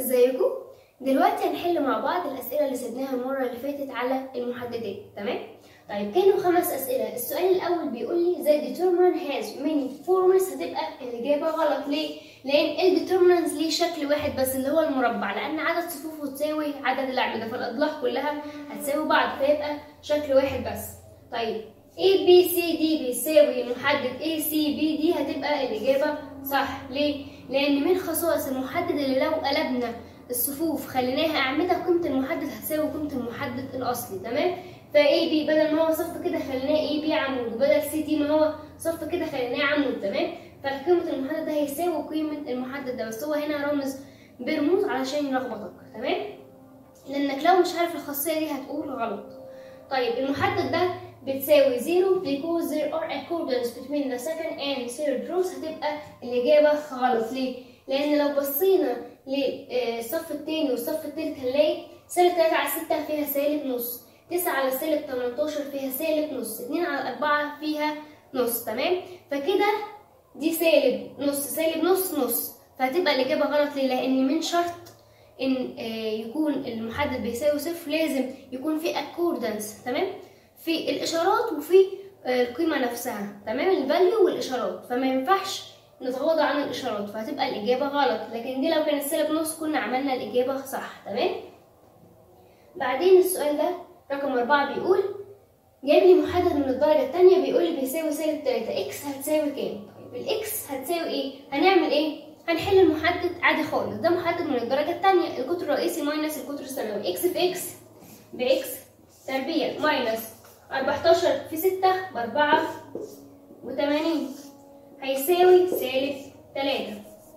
ازيكم دلوقتي هنحل مع بعض الاسئله اللي سيبناها المره اللي فاتت على المحددات تمام طيب كانوا خمس اسئله السؤال الاول بيقول لي the determinant has many forms هتبقى الاجابه غلط ليه لان الديترمينانتس ليه شكل واحد بس اللي هو المربع لان عدد صفوفه تساوي عدد الاعمده فالاضلاع كلها هتساوي بعض فيبقى شكل واحد بس طيب A B C D بيساوي محدد A C B D هتبقى الإجابة صح ليه؟ لأن من خصائص المحدد اللي لو قلبنا الصفوف خليناها أعمدة قيمة المحدد هتساوي قيمة المحدد الأصلي تمام؟ فا A B بدل ما هو صف كده خليناه A B عمود وبدل C D ما هو صف كده خليناه عمود تمام؟ فقيمة المحدد ده هيساوي قيمة المحدد ده بس هو هنا رمز برموز علشان يلخبطك تمام؟ لأنك لو مش عارف الخاصية دي هتقول غلط طيب المحدد ده بتساوي زيرو because there are accordance between the second and third rows هتبقى الإجابة غلط ليه؟ لأن لو بصينا للصف التاني والصف التالت هنلاقي سالب تلاتة على ستة فيها سالب نص تسعة على سالب تمنتاشر فيها سالب نص اتنين على أربعة فيها نص تمام؟ فكده دي سالب نص سالب نص نص فهتبقى الإجابة غلط ليه؟ لأن من شرط إن يكون المحدد بيساوي صفر لازم يكون في accordance تمام؟ في الاشارات وفي القيمه نفسها تمام الفاليو والاشارات فما ينفعش نتغاضى عن الاشارات فهتبقى الاجابه غلط لكن دي لو كانت سالب نص كنا عملنا الاجابه صح تمام بعدين السؤال ده رقم أربعة بيقول جايب لي محدد من الدرجة التانية بيقول لي بيساوي سالب تلاتة اكس هتساوي كام؟ طيب الاكس هتساوي ايه؟ هنعمل ايه؟ هنحل المحدد عادي خالص ده محدد من الدرجة التانية القطر الرئيسي ماينس القطر الثانوي اكس في اكس باكس تربيع ماينس 14 في 6 بأربعة وتمانين هيساوي سالب تلاتة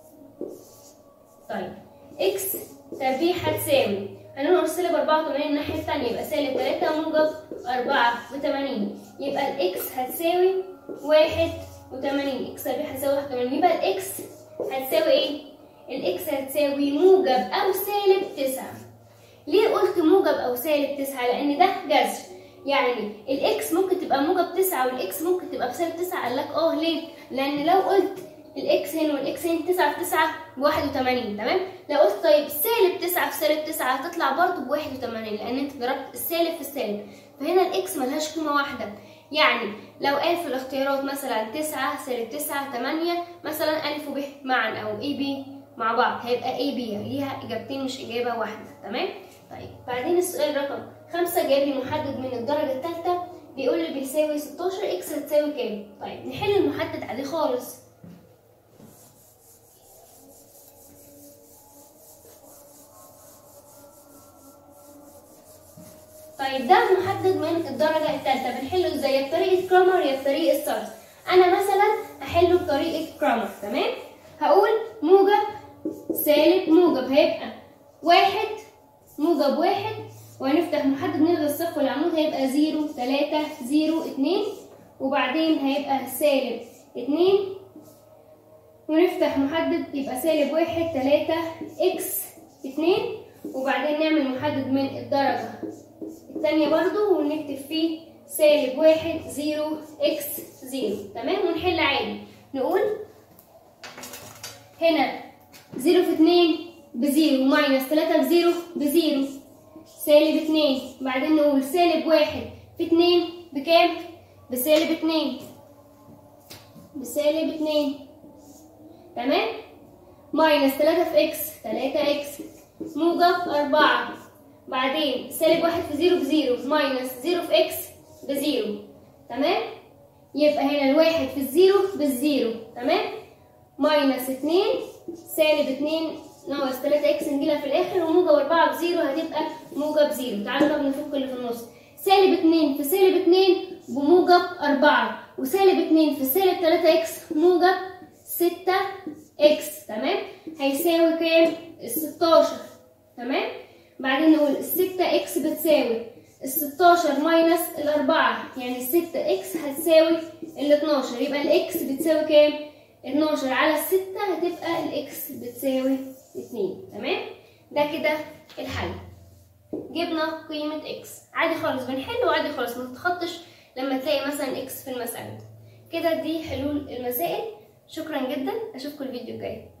طيب اكس تربيع هتساوي هننقل سالب أربعة وتمانين الناحية التانية يبقى سالب تلاتة موجب أربعة وتمانين يبقى الإكس هتساوي واحد وتمانين إكس تربيع هتساوي واحد وتمانين يبقى الإكس هتساوي إيه؟ الإكس هتساوي موجب أو سالب تسعة ليه قلت موجب أو سالب تسعة؟ لأن ده جذر يعني الاكس ممكن تبقى موجب تسعة والاكس ممكن تبقى بسالب تسعة قال لك اه ليه؟ لأن لو قلت الاكس هنا والاكس هنا تسعة في تسعة بواحد وتمانين تمام؟ لو قلت طيب سالب تسعة في سالب تسعة هتطلع برضه بواحد وتمانين لأن أنت ضربت السالب في السالب فهنا الاكس ملهاش قيمة واحدة يعني لو قال في الاختيارات مثلا تسعة سالب تسعة تمانية مثلا ألف وب معا أو اي بي مع بعض هيبقى اي بي ليها إجابتين مش إجابة واحدة تمام؟ طيب بعدين السؤال رقم خمسة جايب لي محدد من الدرجة الثالثة بيقول لي بيساوي 16 اكس هتساوي كام؟ طيب نحل المحدد عادي خالص طيب ده محدد من الدرجة الثالثة بنحله ازاي؟ يا بطريقة كرامر يا بطريقة ستارز أنا مثلا هحله بطريقة كرامر تمام؟ هقول موجب سالب موجب هيبقى واحد موجب واحد وهنفتح محدد نلغي الصف والعمود هيبقى زيرو تلاتة زيرو اتنين وبعدين هيبقى سالب اتنين ونفتح محدد يبقى سالب واحد تلاتة اكس اتنين وبعدين نعمل محدد من الدرجة التانية برضو ونكتب فيه سالب واحد زيرو اكس زيرو تمام ونحل عادي نقول هنا زيرو في اتنين بزيرو ماينس تلاتة بزيرو بزيرو سالب اتنين بعدين نقول سالب واحد في اتنين بكام؟ بسالب اتنين بسالب اتنين تمام؟ ماينس تلاتة في اكس تلاتة اكس موجب أربعة بعدين سالب واحد في زيرو بزيرو ماينس زيرو في اكس بزيرو تمام؟ يبقى هنا الواحد في الزيرو بالزيرو تمام؟ ماينس اتنين سالب اتنين ناقص 3 اكس نجيلها في الاخر وموجب 4 بزيرو هتبقى موجب زيرو تعالوا طب نفك اللي في النص سالب 2 في سالب 2 بموجب 4 وسالب 2 في سالب 3 اكس موجب 6 اكس تمام هيساوي كام ال 16 تمام بعدين نقول ال 6 اكس بتساوي ال 16 ماينس ال 4 يعني ال 6 اكس هتساوي ال 12 يبقى الاكس بتساوي كام 12 على ال 6 هتبقى الاكس بتساوي اتنين تمام ده كده الحل جبنا قيمة اكس عادي خالص بنحل وعادي خالص ما تتخطش لما تلاقي مثلا اكس في المسألة كده دي حلول المسائل شكرا جدا اشوفكم الفيديو الجاي